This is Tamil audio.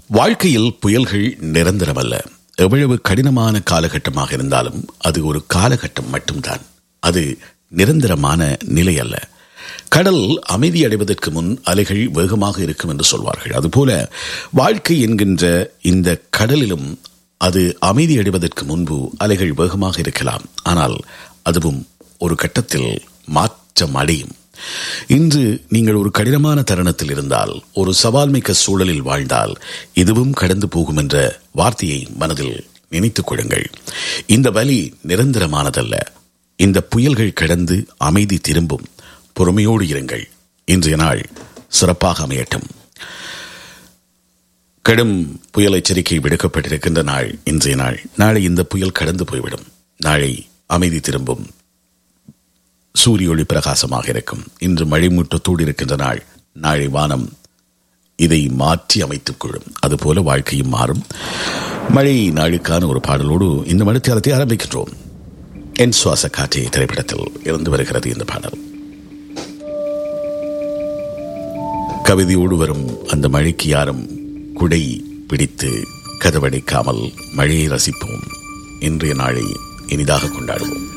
வாழ்க்கையில் புயல்கள் நிரந்தரமல்ல எவ்வளவு கடினமான காலகட்டமாக இருந்தாலும் அது ஒரு காலகட்டம் மட்டும்தான் அது நிரந்தரமான நிலை அல்ல கடல் அமைதி அடைவதற்கு முன் அலைகள் வேகமாக இருக்கும் என்று சொல்வார்கள் அதுபோல வாழ்க்கை என்கின்ற இந்த கடலிலும் அது அமைதி அடைவதற்கு முன்பு அலைகள் வேகமாக இருக்கலாம் ஆனால் அதுவும் ஒரு கட்டத்தில் மாற்றம் அடையும் இன்று நீங்கள் ஒரு கடினமான தருணத்தில் இருந்தால் ஒரு சவால் மிக்க சூழலில் வாழ்ந்தால் இதுவும் கடந்து போகும் என்ற வார்த்தையை மனதில் நினைத்துக் கொள்ளுங்கள் இந்த வலி நிரந்தரமானதல்ல இந்த புயல்கள் கடந்து அமைதி திரும்பும் பொறுமையோடு இருங்கள் இன்றைய நாள் சிறப்பாக அமையட்டும் கடும் புயல் எச்சரிக்கை விடுக்கப்பட்டிருக்கின்ற நாள் இன்றைய நாள் நாளை இந்த புயல் கடந்து போய்விடும் நாளை அமைதி திரும்பும் சூரிய ஒளி பிரகாசமாக இருக்கும் இன்று மழை மூட்டத்தோடு இருக்கின்ற நாள் நாளை வானம் இதை மாற்றி அமைத்துக் கொள்ளும் அதுபோல வாழ்க்கையும் மாறும் மழை நாளுக்கான ஒரு பாடலோடு இந்த மணித்தியாலத்தை ஆரம்பிக்கின்றோம் என் சுவாச காற்றே திரைப்படத்தில் இருந்து வருகிறது இந்த பாடல் கவிதையோடு வரும் அந்த மழைக்கு யாரும் குடை பிடித்து கதவடைக்காமல் மழையை ரசிப்போம் இன்றைய நாளை இனிதாக கொண்டாடுவோம்